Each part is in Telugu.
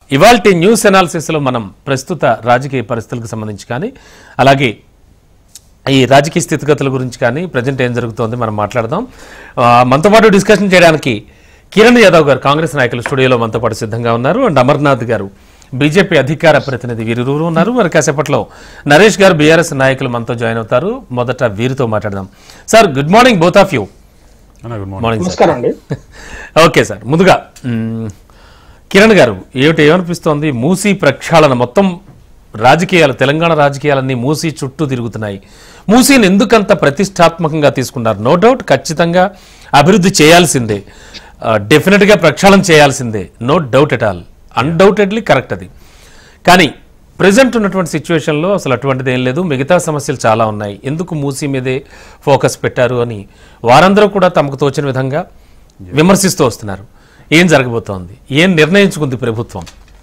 ఇవాళ న్యూస్ అనాలిసిస్లో మనం ప్రస్తుత రాజకీయ పరిస్థితులకు సంబంధించి కానీ అలాగే ఈ రాజకీయ స్థితిగతుల గురించి కానీ ప్రజెంట్ ఏం జరుగుతోంది మనం మాట్లాడదాం ఆ, మనతో పాటు డిస్కషన్ చేయడానికి కిరణ్ యాదవ్ గారు కాంగ్రెస్ నాయకులు స్టూడియోలో మనతో పాటు సిద్ధంగా ఉన్నారు అండ్ అమర్నాథ్ గారు బీజేపీ అధికార ప్రతినిధి వీరిరువురు ఉన్నారు మరి కాసేపట్లో నరేష్ గారు బీఆర్ఎస్ నాయకులు మనతో జాయిన్ అవుతారు మొదట వీరితో మాట్లాడదాం sir good morning both of you అన్న గుడ్ మార్నింగ్ మార్నింగ్ సార్ నమస్కారం అండి ఓకే సార్ ముందుగా మ్మ్, కిరణ్ గారు ఏమిటి ఏమనిపిస్తోంది మూసీ ప్రక్షాళన మొత్తం రాజకీయాలు తెలంగాణ రాజకీయాలన్నీ మూసీ చుట్టూ తిరుగుతున్నాయి మూసీని ఎందుకంత ప్రతిష్టాత్మకంగా తీసుకున్నారు నో డౌట్ ఖచ్చితంగా అభివృద్ధి చేయాల్సిందే డెఫినెట్గా ప్రక్షాళన చేయాల్సిందే no doubt at all undoubtedly correct అది కానీ ప్రజెంట్ ఉన్నటువంటి సిచ్యువేషన్లో అసలు అటువంటిది ఏం లేదు మిగతా సమస్యలు చాలా ఉన్నాయి ఎందుకు మూసీ మీదే ఫోకస్ పెట్టారు అని వారందరూ కూడా తమకు తోచిన విధంగా విమర్శిస్తూ వస్తున్నారు ఏం జరగబోతోంది ఏం నిర్ణయించుకుంది ప్రభుత్వం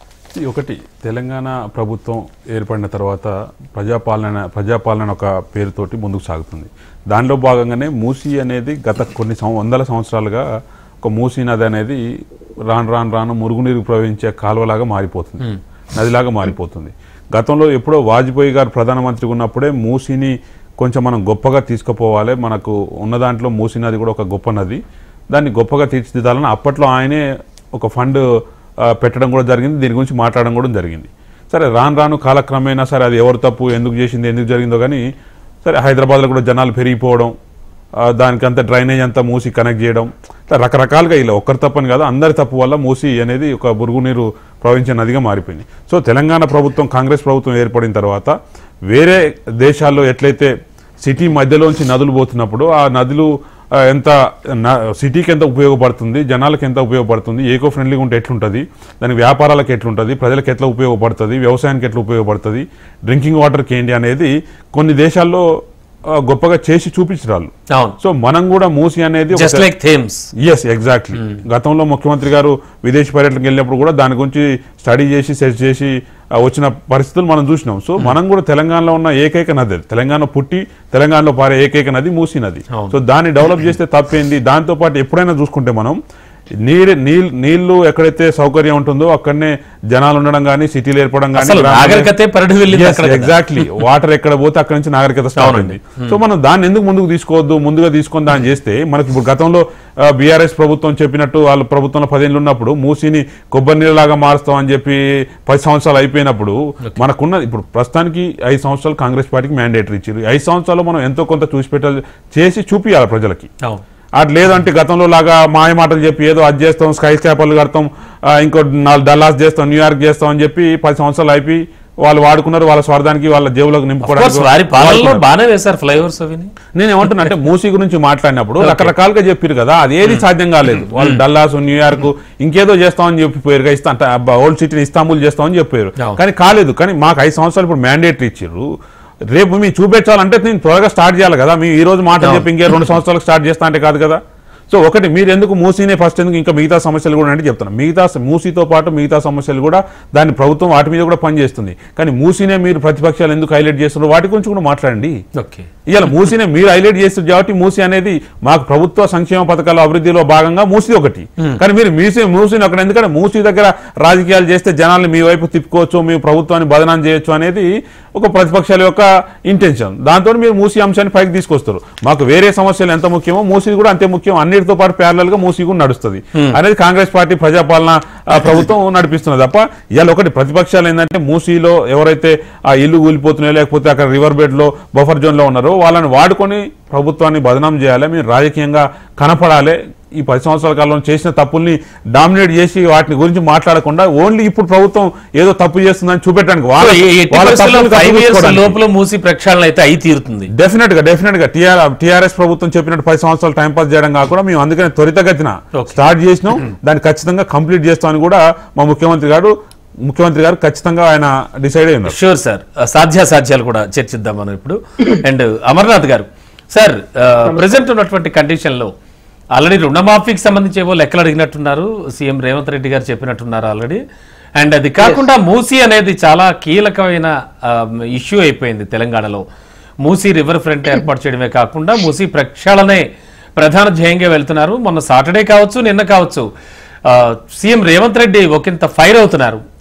ఈ ఒకటి తెలంగాణ ప్రభుత్వం ఏర్పడిన తర్వాత ప్రజాపాలన ప్రజాపాలన ఒక పేరుతోటి ముందుకు సాగుతుంది దానిలో భాగంగానే మూసీ అనేది గత కొన్ని సం- వందల సంవత్సరాలుగా ఒక మూసీ నది అనేది రాను రాను రాను మురుగునీరు ప్రవహించే కాలువలాగా మారిపోతుంది నదిలాగా మారిపోతుంది గతంలో ఎప్పుడో వాజ్పేయి గారు ప్రధానమంత్రి ఉన్నప్పుడే మూసీని కొంచెం మనం గొప్పగా తీసుకుపోవాలి మనకు ఉన్న దాంట్లో మూసీ నది కూడా ఒక గొప్ప నది దాన్ని గొప్పగా తీర్చిదిద్దాలని అప్పట్లో ఆయనే ఒక ఫండ్ ఆ, పెట్టడం కూడా జరిగింది దీని గురించి మాట్లాడడం కూడా జరిగింది సరే రాను రాను కాలక్రమేణా సరే అది ఎవరు తప్పు ఎందుకు చేసింది ఎందుకు జరిగిందో కానీ సరే హైదరాబాద్లో కూడా జనాలు పెరిగిపోవడం ఆ, దానికంతా డ్రైనేజ్ అంతా మూసి కనెక్ట్ చేయడం ఇట్లా రకరకాలుగా ఇలా ఒక్కరి తప్పని కాదు అందరి తప్పు వల్ల మూసి అనేది ఒక బురుగునీరు ప్రవహించే నదిగా మారిపోయింది సో తెలంగాణ ప్రభుత్వం కాంగ్రెస్ ప్రభుత్వం ఏర్పడిన తర్వాత వేరే దేశాల్లో ఎట్లయితే సిటీ మధ్యలోంచి నదులు పోతున్నప్పుడు ఆ నదులు ఆ, ఎంత న- సిటీకి ఎంత ఉపయోగపడుతుంది జనాలకు ఎంత ఉపయోగపడుతుంది ఏకో ఫ్రెండ్లీగా ఉంటే ఎట్లుంటుంది దాని వ్యాపారాలకు ఎట్లుంటుంది ప్రజలకు ఎట్లా ఉపయోగపడుతుంది వ్యవసాయానికి ఎట్లా ఉపయోగపడుతుంది డ్రింకింగ్ వాటర్కి ఏంటి అనేది కొన్ని దేశాల్లో ఆ, గొప్పగా చేసి చూపించరాళ్ళు అవును సో మనం కూడా మూసి అనేది ఒక just like Thames yes exactly గతంలో ముఖ్యమంత్రి గారు విదేశీ పర్యటనకు వెళ్ళినప్పుడు కూడా దాని గురించి స్టడీ చేసి సెర్చ్ చేసి ఆ, వచ్చిన పరిస్థితులు మనం చూసినాం సో మనం కూడా తెలంగాణలో ఉన్న ఏకైక నది అది. తెలంగాణ పుట్టి తెలంగాణలో పారే ఏకైక నది మూసీ నది అవును. సో దాన్ని డెవలప్ చేస్తే తప్పేంది దాంతో పాటు ఎప్పుడైనా చూసుకుంటే మనం నీరు నీళ్ళు నీళ్లు ఎక్కడైతే సౌకర్యం ఉంటుందో అక్కడనే జనాలు ఉండడం కానీ సిటీలు ఏర్పడడం అసలు కానీ నాగరికతే పరిధి వెళ్ళింది అక్కడ కదా. ఎగ్జాక్ట్లీ వాటర్ ఎక్కడ పోతే అక్కడ నుంచి నాగరికత స్టార్ట్ అయింది సో మనం దాన్ని ఎందుకు ముందుకు తీసుకోవద్దు ముందుగా తీసుకొని దాన్ని చేస్తే మనకి ఇప్పుడు గతంలో బీఆర్ఎస్ ప్రభుత్వం చెప్పినట్టు వాళ్ళ ప్రభుత్వంలో పదేళ్ళు ఉన్నప్పుడు మూసిని కొబ్బరి నీళ్ళలాగా మారుస్తాం అని చెప్పి పది సంవత్సరాలు అయిపోయినప్పుడు మనకున్న ఇప్పుడు ప్రస్తుతానికి ఐదు సంవత్సరాలు కాంగ్రెస్ పార్టీకి మ్యాండేటరీ ఇచ్చారు ఈ ఐదు సంవత్సరాలు మనం ఎంతో కొంత చూసి పెట్టాలి చేసి చూపియాలి ప్రజలకి అవును అటు లేదంటే గతంలో లాగా మాయ మాటలు చెప్పి ఏదో అది చేస్తాం స్కై స్కాపర్లు కడతాం ఆ, ఇంకో నాలుగు డల్లాస్ చేస్తాం న్యూయార్క్ చేస్తాం అని చెప్పి పది సంవత్సరాలు అయిపోయి వాళ్ళు వాడుకున్నారు వాళ్ళ స్వార్థానికి వాళ్ళ జేబులకు Of course, నింపుకోవడానికి వారి పాలనలో వాడుకున్నారు. బాగానే వేశారు ఫ్లైఓవర్స్ అవిని నేను ఏమంటున్నా అంటే మూసీ గురించి మాట్లాడినప్పుడు రకరకాలుగా చెప్పారు కదా అది ఏది సాధ్యం కాలేదు వాళ్ళు డల్లాస్ న్యూయార్క్ ఇంకేదో చేస్తామని చెప్పిపోయారు ఇస్తా అంటే ఓల్డ్ సిటీని ఇస్తాంబుల్ చేస్తామని చెప్పారు అవును. కానీ కాలేదు కానీ మాకు ఐదు సంవత్సరాలు ఇప్పుడు మ్యాండేటరీ ఇచ్చారు రేపు మీరు చూపించాలంటే నేను త్వరగా స్టార్ట్ చేయాలి కదా మీ ఈ రోజు మాట చెప్పి ఇంకే రెండు సంవత్సరాలకు స్టార్ట్ చేస్తా అంటే కాదు కదా సో ఒకటి మీరు ఎందుకు మూసీనే ఫస్ట్ ఎందుకు ఇంకా మిగతా సమస్యలు కూడా అంటే చెప్తాను మిగతా మూసీతో పాటు మిగతా సమస్యలు కూడా దాని ప్రభుత్వం వాటి మీద కూడా పనిచేస్తుంది కానీ మూసీనే మీరు ప్రతిపక్షాలు ఎందుకు హైలైట్ చేస్తున్నారు వాటి గురించి కూడా మాట్లాడండి ఓకే ఇవాళ మూసీనే మీరు హైలైట్ చేస్తారు కాబట్టి మూసీ అనేది మాకు ప్రభుత్వ సంక్షేమ పథకాల అభివృద్ధిలో భాగంగా మూసీ ఒకటి కానీ మీరు మూసీ మూసీని అక్కడ ఎందుకంటే మూసీ దగ్గర రాజకీయాలు చేస్తే జనాల్ని మీ వైపు తిప్పుకోవచ్చు మీ ప్రభుత్వాన్ని బదనాం చేయొచ్చు అనేది ఒక ప్రతిపక్షాల యొక్క ఇంటెన్షన్ దాంతో మీరు మూసీ అంశాన్ని పైకి తీసుకొస్తారు మాకు వేరే సమస్యలు ఎంత ముఖ్యమో మూసీ కూడా అంతే ముఖ్యం అన్నిటితో పాటు ప్యారలల్ గా మూసీ కూడా నడుస్తుంది అనేది కాంగ్రెస్ పార్టీ ప్రజాపాలన ఆ, ప్రభుత్వం నడిపిస్తున్నది తప్ప ఇవాళ ఒకటి ప్రతిపక్షాలు ఏంటంటే మూసీలో ఎవరైతే ఆ ఇల్లు కూలిపోతున్నాయో లేకపోతే అక్కడ రివర్ బెడ్ లో బఫర్ జోన్ లో ఉన్నారో వాళ్ళని వాడుకొని ప్రభుత్వాన్ని బదనాం చేయాలి మీరు రాజకీయంగా కనపడాలి ఈ పది సంవత్సరాల కాలంలో చేసిన తప్పుల్ని డామినేట్ చేసి వాటిని గురించి మాట్లాడకుండా ఓన్లీ ఇప్పుడు ప్రభుత్వం ఏదో తప్పు చేస్తుందని చూపెట్టడానికి వాళ్ళ వాళ్ళ తప్పుల్ని ఫైవ్ ఇయర్స్ కప్పిపుచ్చుకోవడానికి. లోపల మూసి ప్రక్షాళన అయితే అయి తీరుతుంది డెఫినెట్ గా డెఫినెట్ గా టీఆర్ టీఆర్ఎస్ ప్రభుత్వం చెప్పినట్టు పది సంవత్సరాలు టైం పాస్ చేయడం కాకుండా మేము అందుకని త్వరితగతిన Okay. స్టార్ట్ చేసినాం దాన్ని ఖచ్చితంగా కంప్లీట్ చేస్తామని కూడా మా ముఖ్యమంత్రి గారు ముఖ్యమంత్రి గారు ఖచ్చితంగా ఆయన డిసైడ్ అయి ఉన్నారు షూర్ సార్ సాధ్యాసాధ్యాలు కూడా చర్చిద్దాం మనం ఇప్పుడు అండ్ అమర్నాథ్ గారు సార్ ప్రజెంట్ ఉన్నటువంటి కండిషన్ లో ఆల్రెడీ రుణమాఫీకి సంబంధించి ఏవో లెక్కలు అడిగినట్టున్నారు సీఎం రేవంత్ రెడ్డి గారు చెప్పినట్టున్నారు ఆల్రెడీ అండ్ అది కాకుండా మూసీ అనేది చాలా కీలకమైన ఇష్యూ అయిపోయింది తెలంగాణలో మూసీ రివర్ ఫ్రంట్ ఏర్పాటు చేయడమే కాకుండా మూసీ ప్రక్షాళనే ప్రధాన ధ్యేయంగా వెళ్తున్నారు మొన్న సాటర్డే కావచ్చు నిన్న కావచ్చు ఆ, సీఎం రేవంత్ రెడ్డి ఒకంత ఫైర్ అవుతున్నారు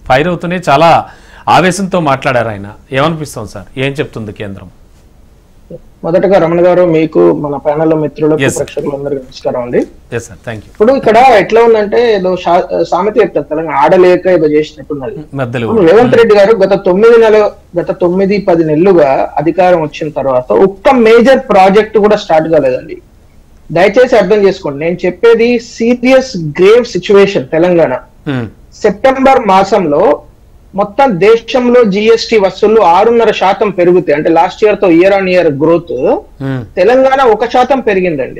ఫైర్ అవుతూనే చాలా ఆవేశంతో మాట్లాడారు ఆయన ఏమనిపిస్తుంది సార్ ఏం చెప్తుంది కేంద్రం మొదటగా రమణ గారు మీకు మన ప్యానల్ మిత్రులకు Yes. ప్రేక్షకులందరికీ నమస్కారం అండి ఎస్ సార్ థ్యాంక్ యూ ఇప్పుడు ఇక్కడ ఎట్లా ఉందంటే ఏదో శా- సామెత చెప్తారు తెలంగాణ ఆడలేక ఏదో చేసినట్టున్నది మధ్యలో ఇప్పుడు రేవంత్ రెడ్డి గారు గత తొమ్మిది నెల గత తొమ్మిది పది నెలలుగా అధికారం వచ్చిన తర్వాత ఒక్క మేజర్ ప్రాజెక్ట్ కూడా స్టార్ట్ కాలేదండి దయచేసి అర్థం చేసుకోండి నేను చెప్పేది serious grave situation Telangana um, September మాసంలో మొత్తం దేశంలో జిఎస్టి వసూళ్లు ఆరున్నర శాతం పెరుగుతాయి అంటే లాస్ట్ ఇయర్ తో year on year growth um, Telangana ఒక శాతం పెరిగిందండి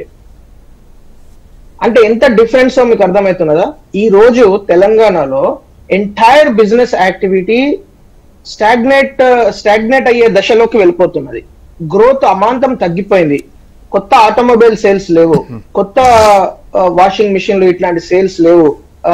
అంటే ఎంత డిఫరెన్స్ మీకు అర్థమవుతున్నదా ఈ రోజు తెలంగాణలో entire business activity stagnate stagnate అయ్యే దశలోకి వెళ్ళిపోతున్నది గ్రోత్ అమాంతం తగ్గిపోయింది కొత్త ఆటోమొబైల్ సేల్స్ లేవు కొత్త వాషింగ్ మిషన్లు ఇట్లాంటి సేల్స్ లేవు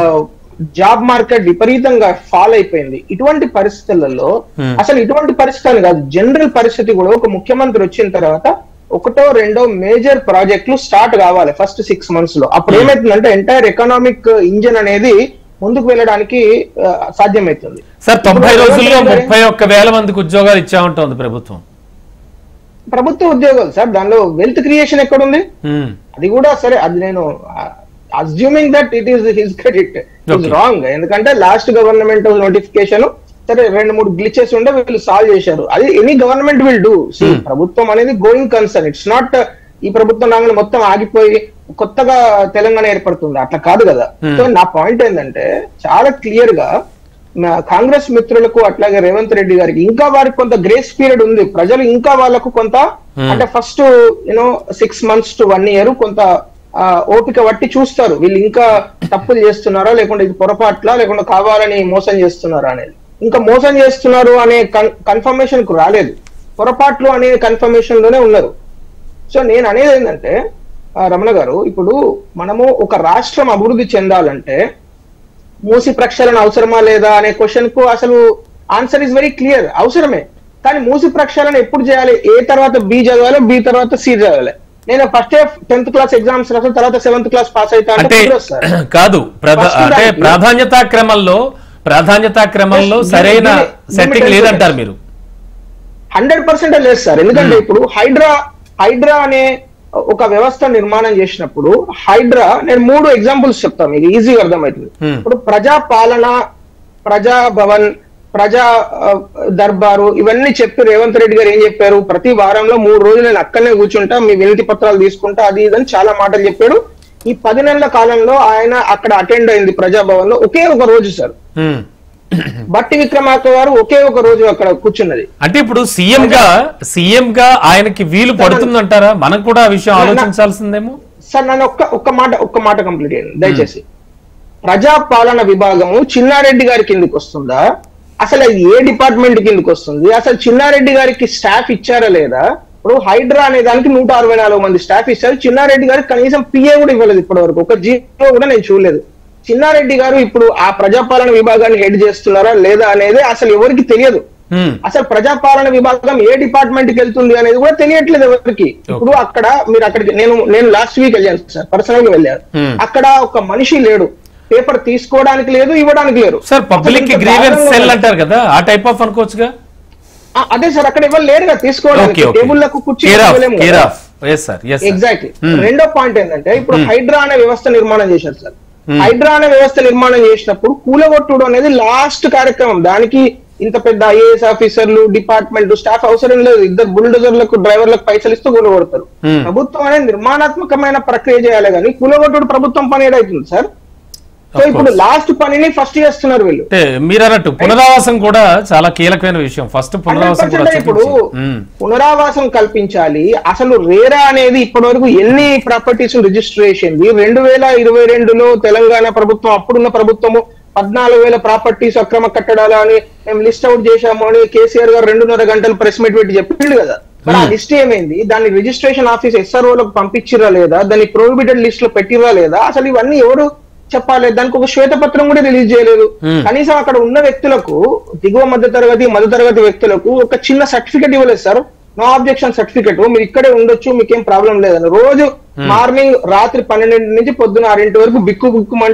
జాబ్ మార్కెట్ విపరీతంగా ఫాల్ అయిపోయింది ఇటువంటి పరిస్థితులలో Hmm. అసలు ఇటువంటి పరిస్థితులు కాదు జనరల్ పరిస్థితి కూడా ఒక ముఖ్యమంత్రి వచ్చిన తర్వాత ఒకటో రెండో మేజర్ ప్రాజెక్టులు స్టార్ట్ కావాలి ఫస్ట్ సిక్స్ మంత్స్ లో అప్పుడు ఏమైతుందంటే ఎంటైర్ ఎకనామిక్ ఇంజన్ అనేది ముందుకు వెళ్ళడానికి ఆ, సాధ్యమవుతుంది సార్ తొంభై ఇప్పుడు రోజుల్లో రేవంత్ రెడ్డి ముప్పై ఒక్క వేల మందికి ఉద్యోగాలు ఇచ్చామంటోంది ప్రభుత్వం ప్రభుత్వ ఉద్యోగాలు సార్ దానిలో వెల్త్ క్రియేషన్ ఎక్కడుంది ఉమ్, అది కూడా సరే అది నేను assuming that it is his credit is Okay. Wrong ఎందుకంటే లాస్ట్ గవర్నమెంట్ నోటిఫికేషన్ సరే రెండు మూడు గ్లిచెస్ ఉండే వీళ్ళు సాల్వ్ చేశారు అది ఎనీ గవర్నమెంట్ విల్ డూ ప్రభుత్వం అనేది గోయింగ్ కన్సర్న్ ఇట్స్ నాట్ ఈ ప్రభుత్వం రాగానే మొత్తం ఆగిపోయి కొత్తగా తెలంగాణ ఏర్పడుతుంది అట్లా కాదు కదా Hmm. సో నా పాయింట్ ఏంటంటే చాలా క్లియర్ గా నా కాంగ్రెస్ మిత్రులకు అట్లాగే రేవంత్ రెడ్డి గారికి ఇంకా వారికి కొంత గ్రేస్ పీరియడ్ ఉంది ప్రజలు ఇంకా వాళ్ళకు కొంత Hmm. అంటే first you know six months to one year కొంత ఆ, ఓపిక పట్టి చూస్తారు వీళ్ళు ఇంకా తప్పులు చేస్తున్నారా లేకుంటే ఇది పొరపాట్ల లేకుంటే కావాలని మోసం చేస్తున్నారా అనేది ఇంకా మోసం చేస్తున్నారు అనే కన్ఫర్మేషన్ కు రాలేదు పొరపాట్లు అనే కన్ఫర్మేషన్ లోనే ఉన్నారు సో నేను అనేది ఏంటంటే ఆ, రమణ గారు ఇప్పుడు మనము ఒక రాష్ట్రం అభివృద్ధి చెందాలంటే మూసి ప్రక్షాళన అవసరమా లేదా అనే క్వశ్చన్ కు అసలు ఆన్సర్ ఇస్ వెరీ క్లియర్ అవసరమే కానీ మూసి ప్రక్షాళన ఎప్పుడు చేయాలి ఏ తర్వాత బి చదవాలి బి తర్వాత సి చదవాలి నేను ఫస్ట్ టెన్త్ క్లాస్ ఎగ్జామ్స్ రాసిన తర్వాత సెవెంత్ క్లాస్ పాస్ అవుతా అంటే అంటే కుదరదు సార్. కాదు ప్రధా First అంటే దానికి- ప్రాధాన్యతా క్రమంలో ప్రాధాన్యతా క్రమంలో Yes, సరైన దీని- దీని- సెట్టింగ్ దీని లేదంటారు మీరు హండ్రెడ్ పర్సెంట్ లేదు సార్ ఎందుకంటే ఇప్పుడు హైడ్రా హైడ్రా అనే ఒక వ్యవస్థ నిర్మాణం చేసినప్పుడు హైడ్రా నేను మూడు ఎగ్జాంపుల్స్ చెప్తాను మీకు ఈజీగా అర్థమవుతుంది Hmm. ఇప్పుడు ప్రజా పాలన ప్రజా భవన్ ప్రజా ఆ, దర్బారు ఇవన్నీ చెప్పి రేవంత్ రెడ్డి గారు ఏం చెప్పారు ప్రతి వారంలో మూడు రోజులు నేను అక్కడనే కూర్చుంటా మీ వినతి పత్రాలు తీసుకుంటా అది ఇదని చాలా మాటలు చెప్పాడు ఈ పది నెలల కాలంలో ఆయన అక్కడ అటెండ్ అయింది ప్రజాభవన్ లో ఒకే ఒక రోజు సార్ ఉమ్. బట్టి విక్రమార్క గారు ఒకే ఒక రోజు అక్కడ కూర్చున్నది అంటే ఇప్పుడు సీఎం గా సీఎం గా ఆయనకి వీలు పడుతుందంటారా మనం కూడా ఆ విషయం ఆలోచించాల్సిందేమో సార్ నన్ను ఒక్క ఒక్క మాట ఒక్క మాట కంప్లీట్ చేయండి దయచేసి ప్రజా పాలన విభాగము చిన్నారెడ్డి గారి కిందకి వస్తుందా అసలు అది ఏ డిపార్ట్మెంట్ కిందకి వస్తుంది అసలు చిన్నారెడ్డి గారికి స్టాఫ్ ఇచ్చారా లేదా ఇప్పుడు హైడ్రా అనే దానికి నూట అరవై నాలుగు మంది స్టాఫ్ ఇచ్చారు చిన్నారెడ్డి గారికి కనీసం పిఏ కూడా ఇవ్వలేదు ఇప్పటి వరకు ఒక జీవో కూడా నేను చూడలేదు చిన్నారెడ్డి గారు ఇప్పుడు ఆ ప్రజాపాలన విభాగాన్ని హెడ్ చేస్తున్నారా లేదా అనేది అసలు ఎవరికి తెలియదు ఉమ్. అసలు ప్రజాపాలన విభాగం ఏ డిపార్ట్మెంట్ కి వెళ్తుంది అనేది కూడా తెలియట్లేదు ఎవరికి ఇప్పుడు అక్కడ మీరు అక్కడికి నేను నేను లాస్ట్ వీక్ వెళ్ళాను సార్ పర్సనల్ గా వెళ్ళాను Hmm. అక్కడ ఒక మనిషి లేడు పేపర్ తీసుకోవడానికి లేదు ఇవ్వడానికి లేరు సార్ పబ్లిక్ అసలు ఇంత గ్రీవెన్స్ దారుణంగా సెల్ ఉంది. అంటారు కదా ఆ టైప్ ఆఫ్ అనుకోవచ్చుగా ఆ, అదే సార్ అక్కడ ఎవరు లేరుగా తీసుకోవడానికి ఓకే ఓకే టేబుల్లకు కుర్చీ కేర్ ఆఫ్ ఇవ్వలేము కేర్ కదా. Of yes sir yes exactly Hmm. రెండో పాయింట్ ఏంటంటే ఇప్పుడు హైడ్రా అనే వ్యవస్థ నిర్మాణం చేశారు సార్ Hmm. హైడ్రా అనే వ్యవస్థ నిర్మాణం చేసినప్పుడు కూలగొట్టుడు అనేది లాస్ట్ కార్యక్రమం దానికి ఇంత పెద్ద ఐఏఎస్ ఆఫీసర్లు డిపార్ట్మెంట్ స్టాఫ్ అవసరం లేదు ఇద్దరు బుల్డోజర్లకు డ్రైవర్లకు పైసలు ఇస్తూ కూలగొడతారు Hmm. ప్రభుత్వం అనేది నిర్మాణాత్మకమైన ప్రక్రియ చేయాలి కానీ కూలగొట్టుడు ప్రభుత్వం పని ఏదైతుంది సార్ సో Of ఇప్పుడు course. లాస్ట్ పనిని ఫస్ట్ చేస్తున్నారు వీళ్ళు అంటే మీరు అన్నట్టు పునరావాసం కూడా చాలా కీలకమైన విషయం ఫస్ట్ పునరావాసం కూడా 100% ఇప్పుడు చూపించి. ఉమ్. పునరావాసం కల్పించాలి అసలు రేరా అనేది ఇప్పటి వరకు ఎన్ని ప్రాపర్టీస్ రిజిస్టర్ చేసింది రెండు వేల ఇరవై రెండులో తెలంగాణ ప్రభుత్వం అప్పుడున్న ప్రభుత్వము పద్నాలుగు వేల ప్రాపర్టీస్ అక్రమ కట్టడాలు అని మేము లిస్ట్ అవుట్ చేశాము అని కేసీఆర్ గారు రెండున్నర గంటలు ప్రెస్ మీట్ పెట్టి చెప్పిండు కదా మరి ఆ లిస్ట్ ఏమైంది దాన్ని రిజిస్ట్రేషన్ ఆఫీస్ ఎస్ఆర్ఓలకు పంపించిరా లేదా దాన్ని ప్రొహిబిటెడ్ లిస్ట్ లో పెట్టిరా లేదా అసలు ఇవన్నీ ఎవరు చెప్పాలి దానికి ఒక శ్వేతపత్రం కూడా రిలీజ్ చేయలేదు Hmm. కనీసం అక్కడ ఉన్న వ్యక్తులకు దిగువ మధ్య తరగతి మధ్య తరగతి వ్యక్తులకు ఒక చిన్న సర్టిఫికెట్ ఇవ్వలేదు సార్ నో ఆబ్జెక్షన్ సర్టిఫికెట్ మీరు ఇక్కడే ఉండొచ్చు మీకేం ప్రాబ్లం లేదని రోజు మార్నింగ్ రాత్రి పన్నెండింటి నుంచి పొద్దున ఆరింటి వరకు బిక్కు బిక్కుమంటూ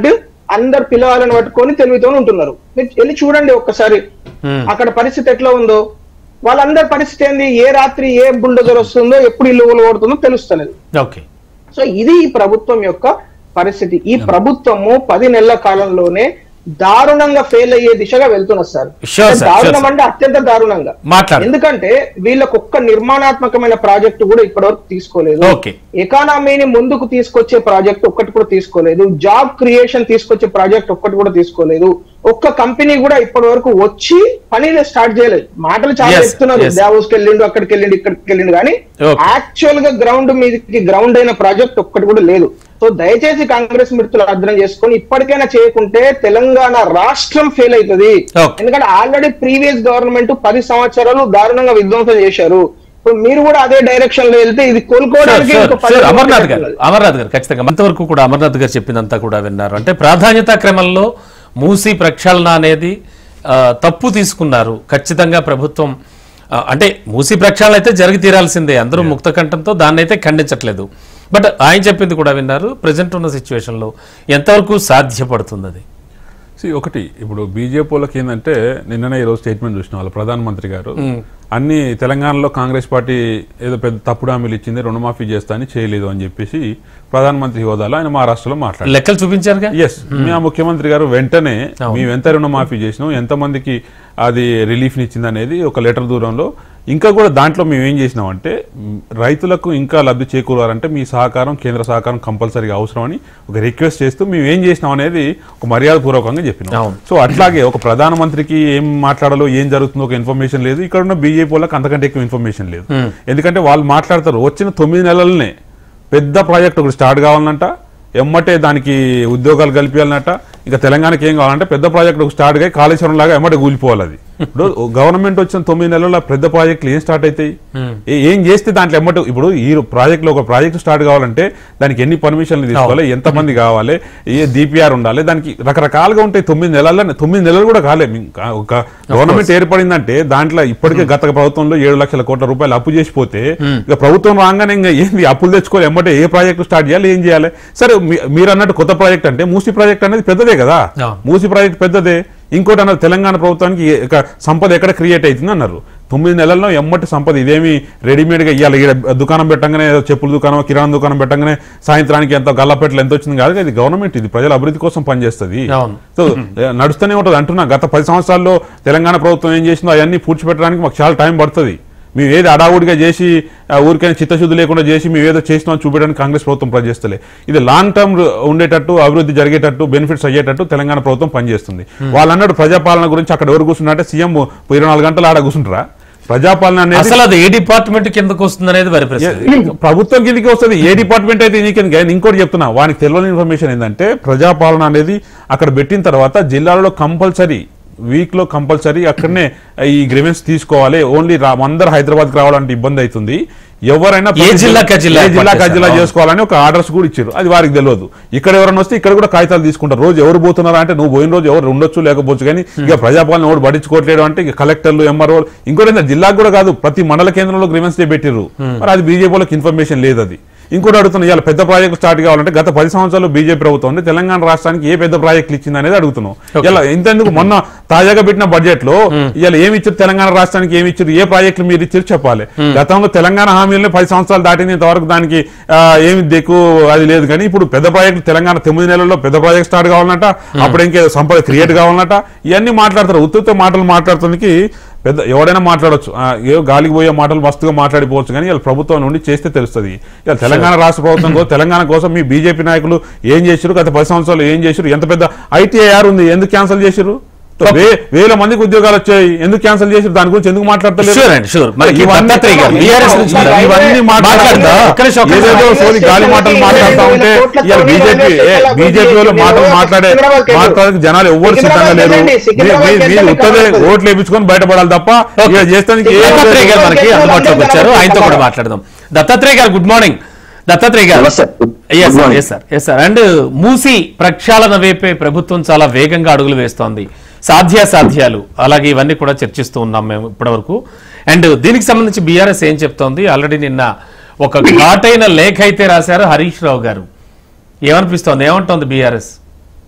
అందరు పిల్లవాళ్ళని పట్టుకొని తెలివితో ఉంటున్నారు మీరు వెళ్ళి చూడండి ఒక్కసారి Hmm. అక్కడ పరిస్థితి ఎట్లా ఉందో వాళ్ళందరి పరిస్థితి ఏంది ఏ రాత్రి ఏ బుల్డోజర్ వస్తుందో ఎప్పుడు ఇల్లు కొడుతుందో తెలుస్తలేదు ఓకే సో ఇది ఈ ప్రభుత్వం యొక్క పరిస్థితి ఈ ప్రభుత్వము పది నెలల కాలంలోనే దారుణంగా ఫెయిల్ అయ్యే దిశగా వెళ్తున్నారు సార్ Sure, sir. దారుణం Sure, sir. అంటే అత్యంత దారుణంగా మాట్లాడు ఎందుకంటే వీళ్ళకు ఒక్క నిర్మాణాత్మకమైన ప్రాజెక్టు కూడా ఇప్పటివరకు తీసుకోలేదు ఓకే ఎకానమీని ముందుకు తీసుకొచ్చే ప్రాజెక్ట్ ఒక్కటి కూడా తీసుకోలేదు జాబ్ క్రియేషన్ తీసుకొచ్చే ప్రాజెక్ట్ ఒక్కటి కూడా తీసుకోలేదు ఒక్క కంపెనీ కూడా ఇప్పటి వరకు వచ్చి పనిని స్టార్ట్ చేయలేదు మాటలు చాలా Yes, చెప్తున్నారు yes. దావోస్కి వెళ్ళిండు అక్కడికి వెళ్ళిండు ఇక్కడికి వెళ్ళిండు కానీ Okay. యాక్చువల్ గా గ్రౌండ్ మీదకి గ్రౌండ్ అయిన ప్రాజెక్ట్ ఒక్కటి కూడా లేదు సో దయచేసి కాంగ్రెస్ మిత్రులు అర్థం చేసుకొని ఇప్పటికైనా చేయకుంటే తెలంగాణ రాష్ట్రం ఫెయిల్ అవుతుంది Okay. ఎందుకంటే ఆల్రెడీ ప్రీవియస్ గవర్నమెంట్ పది సంవత్సరాలు దారుణంగా విధ్వంసం చేశారు ఇప్పుడు మీరు కూడా అదే డైరెక్షన్ లో వెళ్తే ఇది కోలుకోవడానికి Sure, ఇంకో sure, పది sure. రోజులు అమర్నాథ్ గారు పడుతుంది. అమర్నాథ్ గారు ఖచ్చితంగా అంతవరకు కూడా అమర్నాథ్ గారు చెప్పిందంతా కూడా విన్నారు అంటే ప్రాధాన్యతా క్రమంలో మూసి ప్రక్షాళన అనేది ఆ, తప్పు తీసుకున్నారు ఖచ్చితంగా ప్రభుత్వం ఆ, అంటే మూసి ప్రక్షాళన అయితే జరిగి తీరాల్సిందే అందరూ ముక్త కంఠంతో దాన్ని అయితే ఖండించట్లేదు బట్ ఆయన చెప్పింది కూడా విన్నారు ప్రజెంట్ ఉన్న సిచ్యువేషన్ లో ఎంతవరకు సాధ్యపడుతుంది అది See, ఒకటి ఇప్పుడు బీజేపీ వాళ్ళకి ఏంటంటే నిన్ననే ఈరోజు స్టేట్మెంట్ చూసిన వాళ్ళు ప్రధానమంత్రి గారు అన్ని తెలంగాణలో కాంగ్రెస్ పార్టీ ఏదో పెద్ద తప్పుడు హామీలు ఇచ్చింది రుణమాఫీ చేస్తా అని చేయలేదు అని చెప్పేసి ప్రధానమంత్రి హోదాలో ఆయన మహారాష్ట్రలో మాట్లాడారు లెక్కలు చూపించారుగా ఎస్ మా ముఖ్యమంత్రి గారు వెంటనే మేము ఎంత రుణమాఫీ చేసినాం ఎంత మందికి అది రిలీఫ్ ఇచ్చింది అనేది ఒక లెటర్ దూరంలో ఇంకా కూడా దాంట్లో మేము ఏం చేసినాం అంటే మ్, రైతులకు ఇంకా లబ్ధి చేకూరాలంటే మీ సహకారం కేంద్ర సహకారం కంపల్సరీగా అవసరం అని ఒక రిక్వెస్ట్ చేస్తూ మేము ఏం చేసినాం అనేది ఒక మర్యాద పూర్వకంగా చెప్పినాం అవును. సో అట్లాగే ఒక ప్రధానమంత్రికి ఏం మాట్లాడాలో ఏం జరుగుతుందో ఒక ఇన్ఫర్మేషన్ లేదు ఇక్కడ ఉన్న బీజేపీ వాళ్ళకి అంతకంటే ఎక్కువ ఇన్ఫర్మేషన్ లేదు ఎందుకంటే వాళ్ళు మాట్లాడతారు వచ్చిన తొమ్మిది నెలలనే పెద్ద ప్రాజెక్ట్ ఒకటి స్టార్ట్ కావాలంట ఎమ్మటే దానికి ఉద్యోగాలు కల్పించాలన్నట ఇంకా తెలంగాణకి ఏం కావాలంటే పెద్ద ప్రాజెక్ట్ ఒక స్టార్ట్ అయ్యి కాళేశ్వరం లాగా ఎమ్మటే కూలిపోవాలి అది ఇప్పుడు గవర్నమెంట్ వచ్చిన తొమ్మిది నెలల పెద్ద ప్రాజెక్టులు ఏం స్టార్ట్ అవుతాయి ఏ- ఏం చేస్తే దాంట్లో ఎమ్మటే ఇప్పుడు ఈ ప్రాజెక్ట్ లో ఒక ప్రాజెక్ట్ స్టార్ట్ కావాలంటే దానికి ఎన్ని పర్మిషన్లు తీసుకోవాలి ఎంత మంది కావాలి ఏ డిపిఆర్ ఉండాలి దానికి రకరకాలుగా ఉంటాయి తొమ్మిది నెలల తొమ్మిది నెలలు కూడా కాలే ఇంకా ఒక గవర్నమెంట్ ఏర్పడిందంటే దాంట్లో ఇప్పటికే గత ప్రభుత్వంలో ఏడు లక్షల కోట్ల రూపాయలు అప్పు చేసిపోతే ఇక ప్రభుత్వం రాగానే ఇంకా ఏంది అప్పులు తెచ్చుకోవాలి ఎమ్మటే ఏ ప్రాజెక్టు స్టార్ట్ చేయాలి ఏం చేయాలి సరే మీ- మీరు అన్నట్టు కొత్త ప్రాజెక్ట్ అంటే మూసి ప్రాజెక్ట్ అనేది పెద్దదే కదా అవును. మూసి ప్రాజెక్ట్ పెద్దదే ఇంకోటి అన్నారు తెలంగాణ ప్రభుత్వానికి ఏ- ఒక సంపద ఎక్కడ క్రియేట్ అవుతుంది అన్నారు తొమ్మిది నెలల్లో ఎమ్మటి సంపద ఇదేమి రెడీమేడ్ గా ఇవ్వాలి ఈడ దుకాణం పెట్టంగానే ఏదో చెప్పుల దుకాణం కిరాణా దుకాణం పెట్టంగానే సాయంత్రానికి ఎంత గల్లపెట్టలు ఎంత వచ్చింది కాదు ఇది గవర్నమెంట్ ఇది ప్రజల అభివృద్ధి కోసం పనిచేస్తుంది అవును. సో ఏ, నడుస్తూనే ఉంటుంది అంటున్నా గత పది సంవత్సరాల్లో తెలంగాణ ప్రభుత్వం ఏం చేసిందో అవన్నీ పూడ్చిపెట్టడానికి మాకు చాలా టైం పడుతుంది మేము ఏది అడావుడిగా చేసి ఆ, ఊరికైనా చిత్తశుద్ధి లేకుండా చేసి మేము ఏదో చేసినాం చూపించడానికి కాంగ్రెస్ ప్రభుత్వం పనిచేస్తలే ఇది లాంగ్ టర్మ్ ఉండేటట్టు అభివృద్ధి జరిగేటట్టు బెనిఫిట్స్ అయ్యేటట్టు తెలంగాణ ప్రభుత్వం పనిచేస్తుంది వాళ్ళు అన్నాడు ప్రజాపాలన గురించి అక్కడ ఎవరు కూర్చున్నారంటే సీఎం ఇరవై నాలుగు గంటలు ఆడ కూర్చుంటారా ప్రజాపాలన అనేది అసలు అది ఏ డిపార్ట్మెంట్ కిందకు వస్తుంది అనేది వరి ప్రశ్న ప్రభుత్వం కిందకి వస్తుంది ఏ డిపార్ట్మెంట్ అయితే నీకు కానీ ఇంకోటి చెప్తున్నా వానికి తెలియని ఇన్ఫర్మేషన్ ఏంటంటే ప్రజాపాలన అనేది అక్కడ పెట్టిన తర్వాత జిల్లాలో కంపల్సరీ వీక్ లో కంపల్సరీ అక్కడనే ఈ గ్రివెన్స్ తీసుకోవాలి ఓన్లీ రా అందరు హైదరాబాద్కి రావాలంటే ఇబ్బంది అవుతుంది ఎవరైనా ఏ జిల్లాకి ఆ జిల్లా ఏ జిల్లాకి ఆ ఏర్పాటు జిల్లా చేశారు. చేసుకోవాలని ఒక ఆర్డర్స్ కూడా ఇచ్చారు అది వారికి తెలియదు ఇక్కడ ఎవరైనా వస్తే ఇక్కడ కూడా కాగితాలు తీసుకుంటారు రోజు ఎవరు పోతున్నారా అంటే నువ్వు పోయిన రోజు ఎవరు ఉండొచ్చు లేకపోవచ్చు కానీ ఇక ప్రజాపాలన ఎవరు పట్టించుకోవట్లేదు అంటే ఇక కలెక్టర్లు ఎంఆర్ఓ ఇంకోటి ఏంటంటే జిల్లాకు కూడా కాదు ప్రతి మండల కేంద్రంలో గ్రీవెన్స్ డే పెట్టిర్రు మరి అది బీజేపీ వాళ్ళకి ఇన్ఫర్మేషన్ లేదు అది ఇంకోటి అడుగుతున్నా ఇవాళ పెద్ద ప్రాజెక్టు స్టార్ట్ కావాలంటే గత పది సంవత్సరాలు బీజేపీ ప్రభుత్వం ఉంది తెలంగాణ రాష్ట్రానికి ఏ పెద్ద ప్రాజెక్టులు ఇచ్చింది అనేది అడుగుతున్నాం ఇలా ఇంతెందుకు మొన్న తాజాగా పెట్టిన బడ్జెట్ లో ఇవాళ ఏమి ఇచ్చారు తెలంగాణ రాష్ట్రానికి ఏమి ఇచ్చారు ఏ ప్రాజెక్టులు మీరు ఇచ్చారు చెప్పాలి గతంలో తెలంగాణ హామీలను పది సంవత్సరాలు దాటింది ఇంతవరకు దానికి ఆ, ఏమి దిక్కు అది లేదు కానీ ఇప్పుడు పెద్ద ప్రాజెక్టు తెలంగాణ తొమ్మిది నెలల్లో పెద్ద ప్రాజెక్ట్ స్టార్ట్ కావాలన్నట అప్పుడు ఇంకేదో సంపద క్రియేట్ కావాలన్నట ఇవన్నీ మాట్లాడతారు ఉత్తుత మాటలు మాట్లాడుతానికి పెద్ద ఎవడైనా మాట్లాడొచ్చు ఆ, ఏవో గాలికి పోయే మాటలు మస్తుగా మాట్లాడిపోవచ్చు కానీ ఇలా ప్రభుత్వం నుండి చేస్తే తెలుస్తుంది ఇలా తెలంగాణ రాష్ట్ర ప్రభుత్వం కోసం తెలంగాణ కోసం మీ బీజేపీ నాయకులు ఏం చేశారు గత పది సంవత్సరాలు ఏం చేశారు ఎంత పెద్ద ఐటీఐఆర్ ఉంది ఎందుకు క్యాన్సిల్ చేశారు వే- వేల మందికి ఉద్యోగాలు వచ్చాయి ఎందుకు క్యాన్సిల్ చేశారు దాని గురించి ఎందుకు మాట్లాడతలేదు షూర్ అండి షూర్ మరి ఇవన్నీ- దత్తాత్రేయ గారు BRS నుంచి ఇవన్నీ ఉన్నారు. ఇవన్నీ మాట్లాడదా? ఒక్క నిమిషం, ఒక్క నిమిషం. ఏదేదో సోది గాలి మాటలు మాట్లాడుతూ ఉంటే ఇలా బీజేపీ బీజేపీ వాళ్ళు మాటలు మాట్లాడే మాట్లాడే జనాలు ఎవ్వరు సిద్ధంగా లేరు మీ- మీ- మీరు ఉత్తదే ఓట్లు వేయించుకొని బయటపడాలి తప్ప ఇక చేస్తానికి ఏం దత్తాత్రేయ గారు మనకి అందుబాటులోకి వచ్చారు ఆయనతో కూడా మాట్లాడదాం దత్తాత్రేయ గారు గుడ్ మార్నింగ్ దత్తాత్రేయ గారు నమస్తే. Yes Good sir morning. Yes sir yes sir and Musi ప్రక్షాళన వైపే ప్రభుత్వం చాలా వేగంగా అడుగులు వేస్తోంది సాధ్యాసాధ్యాలు అలాగే ఇవన్నీ కూడా చర్చిస్తూ ఉన్నాం మేము ఇప్పటివరకు అండ్ దీనికి సంబంధించి బీఆర్ఎస్ ఏం చెప్తోంది ఆల్రెడీ నిన్న ఒక ఘాటైన లేఖ అయితే రాశారు హరీష్ రావు గారు ఏమనిపిస్తోంది ఏమంటోంది బీఆర్ఎస్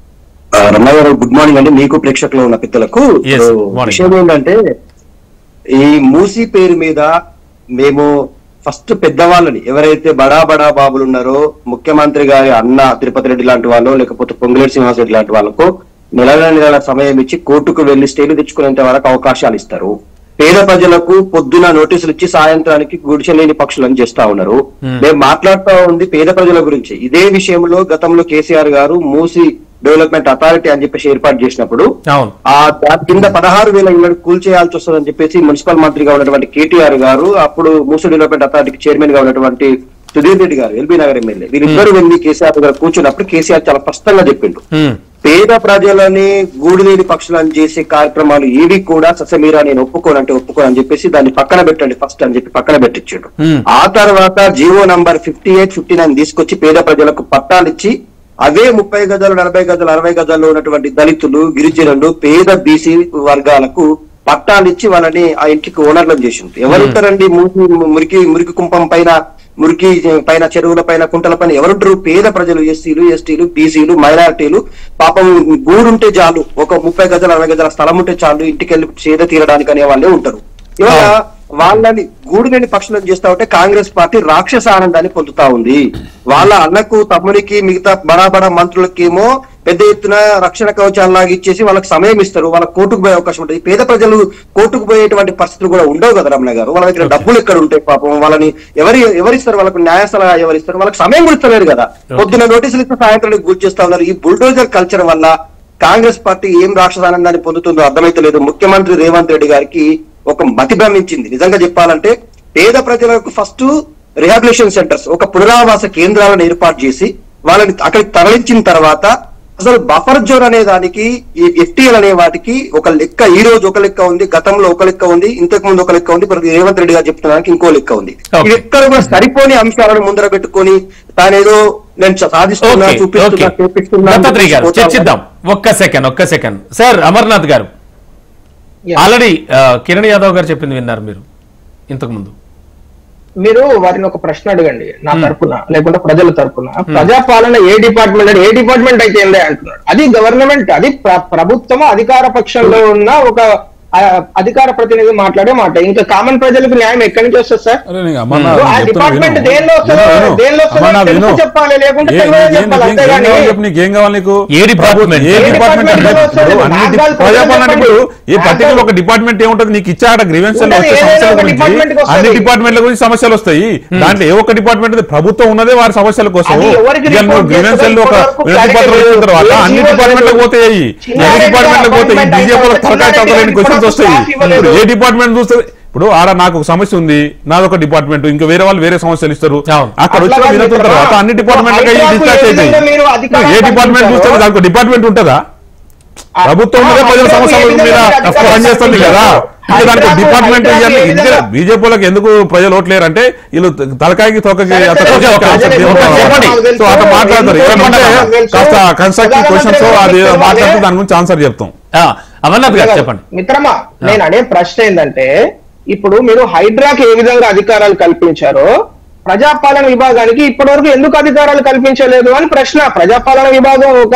ఆ, రమణ గారు గుడ్ మార్నింగ్ అండి మీకు ప్రేక్షకులు ఉన్న పిత్తలకు Yes, ఇప్పుడు morning. విషయం ఏంటంటే ఈ మూసీ పేరు మీద మేము ఫస్ట్ పెద్దవాళ్ళని ఎవరైతే బడా బడా బాబులు ఉన్నారో ముఖ్యమంత్రి గారి అన్న తిరుపతి రెడ్డి లాంటి వాళ్ళు లేకపోతే పొంగులేటి శ్రీనివాస్ రెడ్డి లాంటి వాళ్ళకు నెల నెలల సమయం ఇచ్చి కోర్టుకు వెళ్లి స్టేలు తెచ్చుకునేంత వరకు అవకాశాలు ఇస్తారు పేద ప్రజలకు పొద్దున నోటీసులు ఇచ్చి సాయంత్రానికి గుడిసె లేని పక్షులను చేస్తా ఉన్నారు మేము మాట్లాడుతా ఉంది పేద ప్రజల గురించి ఇదే విషయంలో గతంలో కేసీఆర్ గారు మూసి డెవలప్మెంట్ అథారిటీ అని చెప్పేసి ఏర్పాటు చేసినప్పుడు అవును ఆ దాని కింద పదహారు వేల ఇళ్లను కూల్చేయాల్సి వస్తుందని చెప్పేసి మున్సిపల్ మంత్రిగా ఉన్నటువంటి కేటీఆర్ గారు అప్పుడు మూసీ డెవలప్మెంట్ అథారిటీకి చైర్మన్ గా ఉన్నటువంటి సుధీర్ రెడ్డి గారు ఎల్బీ నగర్ ఎమ్మెల్యే వీరిద్దరు వెళ్ళి కేసీఆర్ గారు కూర్చున్నప్పుడు కేసీఆర్ చాలా స్పష్టంగా చెప్పిండు ఉమ్, పేద ప్రజలని గూడులేని పక్షులను చేసే కార్యక్రమాలు ఏవి కూడా ససమీరా నేను ఒప్పుకోనంటే ఒప్పుకోనని చెప్పేసి దాన్ని పక్కన పెట్టండి ఫస్ట్ అని చెప్పి పక్కన పెట్టించాడు Hmm. ఆ తర్వాత Jio number fifty eight fifty nine తీసుకొచ్చి పేద ప్రజలకు పట్టాలు ఇచ్చి అవే ముప్పై గజాలు నలభై గజాలు అరవై గజాల్లో ఉన్నటువంటి దళితులు గిరిజనులు పేద బీసీ వర్గాలకు పట్టాలు ఇచ్చి వాళ్ళని ఆ ఇంటికి ఓనర్లను చేసింది ఎవరుంటారండి మురికి మురికి మురికి కుంపం పైన మురికి పైన చెరువుల పైన కుంటల పైన ఎవరుంటారు పేద ప్రజలు ఎస్సీలు ఎస్టీలు బీసీలు మైనారిటీలు పాపం గూడుంటే చాలు ఒక ముప్పై గజాల అరవై గజాల స్థలం ఉంటే చాలు ఇంటికి వెళ్ళి సేద తీరడానికి అనే వాళ్ళే ఉంటారు ఇవాళ వాళ్ళని గూడు లేని పక్షులను చేస్తా ఉంటే కాంగ్రెస్ పార్టీ రాక్షస ఆనందాన్ని పొందుతా ఉంది వాళ్ళ అన్నకు తమ్మునికి మిగతా బడా బడా మంత్రులకేమో పెద్ద ఎత్తున రక్షణ కవచాలలాగా ఇచ్చేసి వాళ్ళకి సమయం ఇస్తారు వాళ్ళకి కోర్టుకు పోయే అవకాశం ఉంటుంది పేద ప్రజలు కోర్టుకు పోయేటువంటి పరిస్థితులు కూడా ఉండవు కదా రమణ గారు వాళ్ళ దగ్గర డబ్బులు ఎక్కడ ఉంటాయి పాపం వాళ్ళని ఎవరి ఎవరిస్తారు వాళ్ళకు న్యాయ సలహా ఎవరిస్తారు వాళ్ళకి సమయం కూడా ఇస్తలేరు కదా పొద్దున నోటీసులు ఇస్తే సాయంత్రం గుర్తు చేస్తా ఉన్నారు ఈ బుల్డోజర్ కల్చర్ వల్ల కాంగ్రెస్ పార్టీ ఏం రాక్షసానందాన్ని పొందుతుందో అర్థమైతలేదు ముఖ్యమంత్రి రేవంత్ రెడ్డి గారికి ఒక మతి భ్రమించింది నిజంగా చెప్పాలంటే పేద ప్రజలకు ఫస్ట్ రిహాబిలిటేషన్ సెంటర్స్ ఒక పునరావాస కేంద్రాలను ఏర్పాటు చేసి వాళ్ళని అక్కడికి తరలించిన తర్వాత అసలు బఫర్ జోన్ అనే దానికి ఈ ఎఫ్టీఎల్ అనే వాటికి ఒక లెక్క ఈ రోజు ఒక లెక్క ఉంది గతంలో ఒక లెక్క ఉంది ఇంతకు ముందు ఒక లెక్క ఉంది ఇప్పుడు రేవంత్ రెడ్డి గారు చెప్తున్నానికి ఇంకో లెక్క ఉంది Okay. ఇది ఎక్కడ కూడా సరిపోని అంశాలను ముందర పెట్టుకొని తానేదో నేను సాధిస్తున్నా ఓకే చూపిస్తున్నా ఓకే చూపిస్తున్నా దత్తాత్రేయ గారు పోతా ఉన్నా. చర్చిద్దాం ఒక్క సెకండ్ ఒక్క సెకండ్ సార్ అమర్నాథ్ గారు Yeah. ఆల్రెడీ ఆ, కిరణ్ యాదవ్ గారు చెప్పింది విన్నారు మీరు ఇంతకు ముందు మీరు వారిని ఒక ప్రశ్న అడగండి నా తరపున లేకుంటే ప్రజల తరపున ప్రజాపాలన ఏ డిపార్ట్మెంట్ అంటే ఏ డిపార్ట్మెంట్ అయితే ఏందే అంటున్నాడు అది గవర్నమెంట్ అది ప్ర- ప్రభుత్వం అధికార పక్షంలో ఉన్న ఒక ఆ, అధికార ప్రతినిధి మాట్లాడే మాట ఇంకా కామన్ ప్రజలకు న్యాయం ఎక్కడి నుంచి వస్తుంది సార్ అరే నీకు అమర్నాథ్ ఆ నేను చెప్తున్నా డిపార్ట్మెంట్ విను. దేనిలో వస్తుందో విను, విను. దేనిలో వస్తుందో అమర్నాథ్ తెలుసు విను. చెప్పాలి లేకుంటే ఏ- తెలియదు నీకేం- చెప్పాలి నీకేం- అంతేగాని ఏం కావాలి చెప్పు, నీకేం కావాలి నీకు ఏ డిపార్ట్మెంట్? ఏ ఏ డిపార్ట్మెంట్ అంటే డిపార్ట్మెంట్ ఇప్పుడు వస్తుంది? అన్ని నాగాలు ప్రజాపాలన చెప్పండి. ఇప్పుడు ఏ పర్టికులర్ ఒక డిపార్ట్మెంట్ ఏముంటది నీకు ఇచ్చాడ గ్రీవెన్స్ ఉంటుంది, వచ్చే ఏదైనా సమస్యల ఒక గురించి డిపార్ట్మెంట్ కి వస్తుంది. అన్ని డిపార్ట్మెంట్ల గురించి సమస్యలు వస్తాయి దాంట్లో ఏ ఒక్క డిపార్ట్మెంట్ ప్రభుత్వం ఉన్నదే వారి సమస్యల కోసం అది ఎవరికి ఇవాళ నువ్వు report గ్రీవెన్స్ చేస్తుందో ఒక ఇప్పటివరకు వినతి పత్రం clarity ఇచ్చిన తర్వాత లేదు. అన్ని ఏ డిపార్ట్మెంట్లకు పోతాయి చిన్న ఏ డిపార్ట్మెంట్లకు పోతాయి department బీజేపీ అయితే తలకాయ చిన్న తగ్గలేని క్వశ్చన్స్ department వస్తాయి staff ఇవ్వలేదు. ఇప్పుడు ఏ డిపార్ట్మెంట్ చూస్తే ఇప్పుడు ఆడ నాకు ఒక సమస్య ఉంది నాది ఒక డిపార్ట్మెంట్ ఇంకా వేరే వాళ్ళు వేరే సమస్యలు ఇస్తారు అవును. అక్కడ వచ్చిన అట్లా వినతుల కాదు తర్వాత మిత్రమా. అన్ని డిపార్ట్మెంట్లకి హైడ్రాకు డిశ్చార్జ్ ఏ విధంగా మీరు అవుతాయి అధికారాలు ఏ డిపార్ట్మెంట్ చూస్తే కల్పించారో- దానికి డిపార్ట్మెంట్ ఉంటుందా ప్రభుత్వం మీద ప్రజల సమస్యల మీద పనిచేస్తుంది కదా ఇంకా దానికి డిపార్ట్మెంట్ ఇవన్నీ ఇందుకే బీజేపీలకు ఎందుకు ప్రజలు ఓట్లేరు అంటే వీళ్ళు తలకాయకి తోకకి సరే, అట్లా సరే, కొంచెం ఓకే, కాన్సెప్ట్ ఓకే, ఏమంటారు? చెప్పండి. సో అట్లా మాట్లాడతారు ఎందుకు ఏమంటే మాట్లాడతారు? తెలుసు. కాస్త కన్స్ట్రక్టివ్ క్వశ్చన్స్ అది ప్రధానమంత్రి మాట్లాడితే గారు దాని గురించి ఆన్సర్ చెప్తాం ఆ, అమర్నాథ్ గారు చెప్పండి మిత్రమా నేను అనే ప్రశ్న ఏంటంటే ఇప్పుడు మీరు హైడ్రాకి ఏ విధంగా అధికారాలు కల్పించారో ప్రజాపాలన విభాగానికి ఇప్పటివరకు ఎందుకు అధికారాలు కల్పించలేదు అని ప్రశ్న ప్రజాపాలన విభాగం ఒక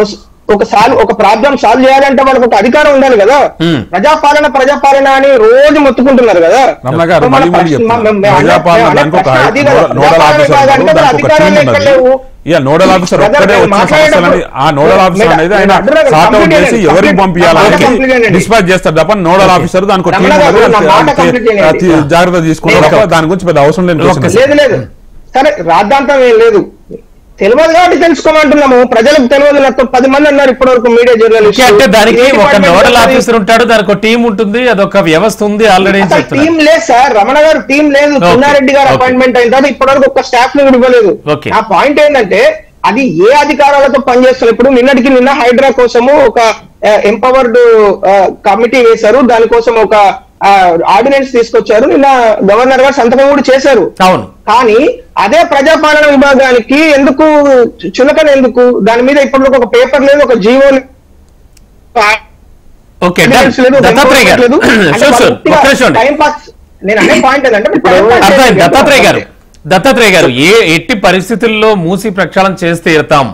ఒక సాల్వ్ ఒక ప్రాబ్లం సాల్వ్ చేయాలంటే వాళ్ళకి ఒక అధికారం ఉండాలి కదా Hmm. ప్రజాపాలన ప్రజాపాలన అని రోజు మొత్తుకుంటున్నారు కదా రమణ గారు సో మన మళ్ళీ మళ్ళీ ప్రశ్న- చెప్తున్నా. మేము- మేము అనే- ప్రజాపాలన మేము అనే దానికి ఒక ప్రశ్న అది కదా. నోడల్- నోడల్ ప్రజాపాలన ఆఫీసర్ విభాగానికి ఉన్నారు, దానికి ఒక అధికారాలు టీం ఎక్కడ ఉన్నది. లేవు? ఇక నోడల్ ఆఫీసర్ బ్రదర్, ఒక్కడే నేను వచ్చిన మాట్లాడేటప్పుడు- సమస్యలని ఆ నోడల్ ఆఫీసర్ మీరు- అనేది మీరు ఆయన అడ్డురారు, సార్ట్ అవుట్ కంప్లీట్ చేసి చేయండి. ఎవరికి కంప్లీట్ పంపించాలని చేయండి. డిస్పాచ్ చేస్తారు తప్ప నోడల్ ఆఫీసర్ దానికి ఒక టీం రమణ గారు, ఉన్నది. నా మాట అది- కంప్లీట్ చేయండి. అది జాగ్రత్త తీసుకుంటారు నేను- తప్ప దాని గురించి పెద్ద అవసరం లేని ఓకే. question. లేదు లేదు సరే రాద్ధాంతం ఏం లేదు తెలియదు కాబట్టి తెలుసుకోమంటున్నాము ప్రజలకు తెలియదు నాతో పది మంది అన్నారు ఇప్పటి వరకు మీడియా ఓకే, అంటే దానికి ఒక జర్నలిస్ట్ నోడల్ ఆఫీసర్ ఉంటాడు దానికి ఒక టీం ఉంటుంది అదొక వ్యవస్థ ఉంది ఆల్రెడీ అని టీం చెప్తున్నారు లేదు సార్ రమణ గారు టీం లేదు ఓకే, చిన్నారెడ్డి గారు ఓకే. అపాయింట్మెంట్ అయిన తర్వాత ఇప్పటి వరకు ఒక్క స్టాఫ్ ని కూడా ఇవ్వలేదు ఓకే. ఆ పాయింట్ ఏంటంటే అది ఏ అధికారాలతో పనిచేస్తారు ఇప్పుడు నిన్నటికి నిన్న హైడ్రా కోసము ఒక ఎంపవర్డ్ కమిటీ వేశారు దానికోసం ఒక ఆర్డినెన్స్ తీసుకొచ్చారు నిన్న గవర్నర్ గారు సంతకం కూడా చేశారు అవును కానీ అదే ప్రజాపాలన విభాగానికి ఎందుకు చులకన ఎందుకు దాని మీద ఇప్పటివరకు ఒక పేపర్ లేదు ఒక జీవో ఓకే డన్. దత్తాత్రేయ గారు షూర్ షూర్ ఒక్క నిమిషం అండి. టైం పాస్ నేను అనే పాయింట్ ఏంటంటే మీరు time pass అర్థమైంది చేయండి. దత్తాత్రేయ గారు దత్తాత్రేయ గారు ఏ ఎట్టి పరిస్థితుల్లో మూసి ప్రక్షాళన చేస్తే ఇరతాం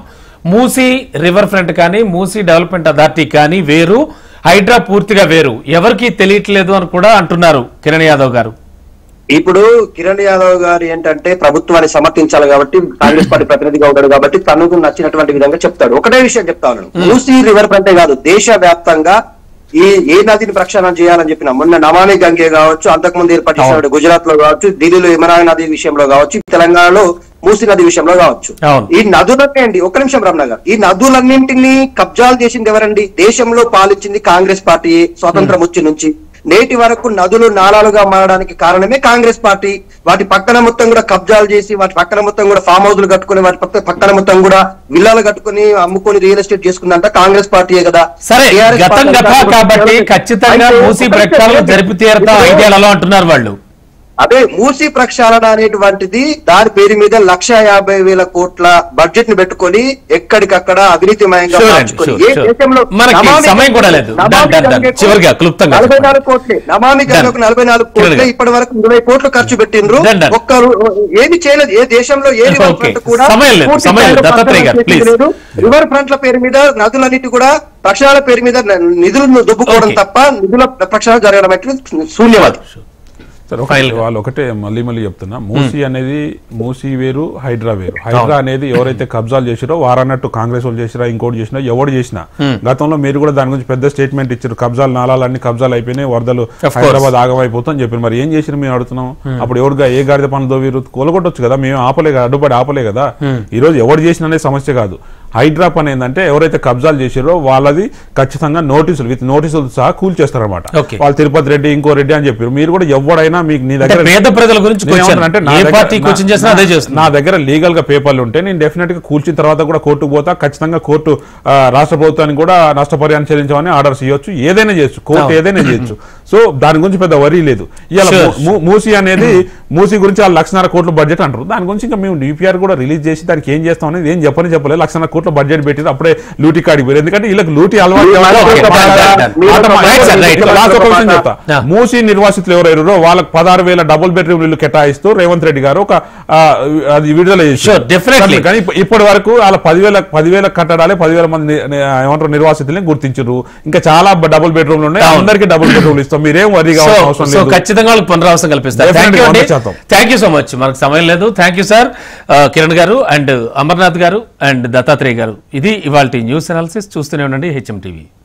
మూసీ రివర్ ఫ్రంట్ కానీ మూసీ డెవలప్మెంట్ అథారిటీ కానీ వేరు హైడ్రా పూర్తిగా వేరు ఎవరికి తెలియట్లేదు అని కూడా అంటున్నారు కిరణ్ యాదవ్ గారు ఇప్పుడు కిరణ్ యాదవ్ గారు ఏంటంటే ప్రభుత్వాన్ని సమర్థించాలి కాబట్టి కాంగ్రెస్ పార్టీ ప్రతినిధిగా ఉన్నాడు కాబట్టి తనకు నచ్చినటువంటి విధంగా చెప్తాడు ఒకటే విషయం చెప్తా ఉన్నాను మూసీ రివర్ ఫ్రంటే కాదు దేశ వ్యాప్తంగా ఈ ఏ నదిని ప్రక్షాళన చేయాలని చెప్పిన మొన్న నమామి గంగే కావచ్చు అంతకుముందు ఏర్పాటు చేసిన గుజరాత్ లో కావచ్చు ఢిల్లీలో యమునా నది విషయంలో కావచ్చు తెలంగాణలో మూసీ నది విషయంలో కావచ్చు అవును. ఈ నదులన్నీ అండి ఒక్క నిమిషం రమణ గారు ఈ నదులన్నింటినీ కబ్జాలు చేసింది ఎవరండి దేశంలో పాలించింది కాంగ్రెస్ పార్టీ స్వాతంత్రం వచ్చి నుంచి నేటి వరకు నదులు నాలాలుగా మారడానికి కారణమే కాంగ్రెస్ పార్టీ వాటి పక్కన మొత్తం కూడా కబ్జాలు చేసి వాటి పక్కన మొత్తం కూడా ఫామ్ హౌస్లు కట్టుకుని వాటి పక్క- పక్కన మొత్తం కూడా విల్లాలు కట్టుకుని అమ్ముకొని రియల్ ఎస్టేట్ చేసుకుందంట కాంగ్రెస్ పార్టీయే కదా సరే TRS గతం పార్టీ గత కాంగ్రెస్ కాబట్టి పార్టీ ఖచ్చితంగా అయితే మూసీ ఒక్క ప్రక్షాళన నిమిషం జరిపి తీరతాం ఇప్పుడు- ఐడియాలలో అంటున్నారు వాళ్ళు అదే మూసి ప్రక్షాళన అనేటువంటిది దాని పేరు మీద లక్ష యాభై వేల కోట్ల బడ్జెట్ ని పెట్టుకొని ఎక్కడికక్కడ అవినీతిమయంగా Sure అండి, మార్చుకొని sure, ఏ sure. దేశంలో మనకి నమామి సమయం కూడా లేదు. నమామి Done, done, done. గంగకు చివరిగా, క్లుప్తంగా నలభై చెప్పండి. నాలుగు కోట్లే నమామి గంగకు నలభై నాలుగు కోట్లే చివరిగా. ఇప్పటి వరకు ఇరవై కోట్లు ఖర్చు పెట్టిండ్రు Done, done. ఒక్క రూ- ఏమి చేయలేదు ఏ దేశంలో ఏ రివర్ Okay. ఫ్రంట్ కూడా సమయం లేదు, పూర్తి సమయం లేదు. స్థాయిలో దత్తాత్రేయ గారు, ప్రక్షాళన చేసింది please. లేదు. రివర్ ఫ్రంట్ల పేరు మీద నదులన్నిటి కూడా ప్రక్షాళన పేరు మీద నిధులను దొబ్బుకోవడం Okay. తప్ప నిధుల ప్రక్షాళన జరగడం అంటే శూన్యవాది సరే, ఒకటి Final గా. వాళ్ళు ఒకటే మళ్ళీ మళ్ళీ చెప్తున్నా మూసీ అనేది మూసీ వేరు హైడ్రా వేరు హైడ్రా అనేది ఎవరైతే కబ్జాలు చేసిరో వారన్నట్టు కాంగ్రెస్ వాళ్ళు చేసిరా ఇంకోటి చేసినా ఎవడు చేసినా గతంలో మీరు కూడా దాని గురించి పెద్ద స్టేట్మెంట్ ఇచ్చారు కబ్జాలు నాలాలన్నీ కబ్జాలు అయిపోయినాయి వరదలు course. హైదరాబాద్ ఆగమైపోతాం చెప్పారు మరి ఏం చేసిరు మేము అడుగుతున్నాం అప్పుడు ఎవరుగా ఏ గాడిద పనులు దోవీరు కొలగొట్టొచ్చు కదా మేము ఆపలే కదా అడ్డుపడి ఆపలే కదా ఈ రోజు ఎవడు చేసిన అనేది సమస్య కాదు హైడ్రా పని ఏంటంటే ఎవరైతే కబ్జాలు చేసిరో వాళ్ళది ఖచ్చితంగా నోటీసులు విత్ నోటీసులు సహా కూల్ చేస్తారన్నమాట Okay. వాళ్ళు తిరుపతి రెడ్డి ఇంకో రెడ్డి అని చెప్పారు మీరు కూడా ఎవడైనా మీకు నీ అంటే దగ్గర పేద ప్రజల గురించి నేను క్వశ్చన్ ఏమంటున్నా అంటే నా ఏ దగ్గర- పార్టీ నా- క్వశ్చన్ చేసినా అదే నా- చేస్తుంది నా దగ్గర లీగల్ గా పేపర్లు ఉంటే నేను డెఫినెట్ గా కూల్చిన తర్వాత కూడా కోర్టుకు పోతా ఖచ్చితంగా కోర్టు ఆ, రాష్ట్ర ప్రభుత్వానికి కూడా నష్టపరిహారం చెల్లించమని ఆర్డర్స్ ఇవ్వచ్చు ఏదైనా చేయొచ్చు కోర్టు అవును. ఏదైనా చేయొచ్చు సో దాని గురించి పెద్ద వరీ లేదు ఇవాళ Sure. మూ- మూ- మూసీ అనేది మూసీ గురించి వాళ్ళు లక్షన్నర కోట్ల బడ్జెట్ అంటారు దాని గురించి ఇంకా మేము డిపిఆర్ కూడా రిలీజ్ చేసి దానికి ఏం చేస్తాం అనేది ఏం చెప్పని చెప్పలేదు లక్షన్నర కోట్ల బడ్జెట్ పెట్టి అప్పుడే లూటీ కాడికి పోయారు ఎందుకంటే వీళ్ళకి లూటీ అలవాటు మీరు కాబట్టి Okay, ఒక done, బాగా- done, done. ఆట మా- Right, sir, right. ఇక్కడ last ఒక విషయం చెప్తా Yeah. మూసీ నిర్వాసితులు ఎవరైనా వాళ్ళకి పదహారు వేల డబుల్ బెడ్రూమ్ ఇల్లు కేటాయిస్తూ రేవంత్ రెడ్డి గారు ఒక ఆ, అది విడుదల చేశారు. Sure, definitely. కానీ ఇప్ప- ఇప్పటి వరకు వాళ్ళ పదివేల పదివేల కట్టడాలే పదివేల మంది ని- ని- ఏమంటారు నిర్వాసితుల్ని గుర్తించారు ఇంకా చాలా డబుల్ బెడ్రూమ్లు ఉన్నాయి అవును. అందరికి డబుల్ బెడ్రూమ్లు ఇస్తాం మీరేం వరి సో కావాల్సిన అవసరం సో లేదు ఖచ్చితంగా వాళ్ళకి పునరావాసం కల్పిస్తారు థ్యాంక్ Definitely, యూ అండి వంద శాతం. థ్యాంక్ యూ సో మచ్ మనకు సమయం లేదు థ్యాంక్ యూ సార్ కిరణ్ గారు అండ్ అమర్నాథ్ గారు అండ్ దత్తాత్రేయ గారు ఇది ఇవాళ న్యూస్ అనాలిసిస్ చూస్తూనే ఉండండి హెచ్ఎం టీవీ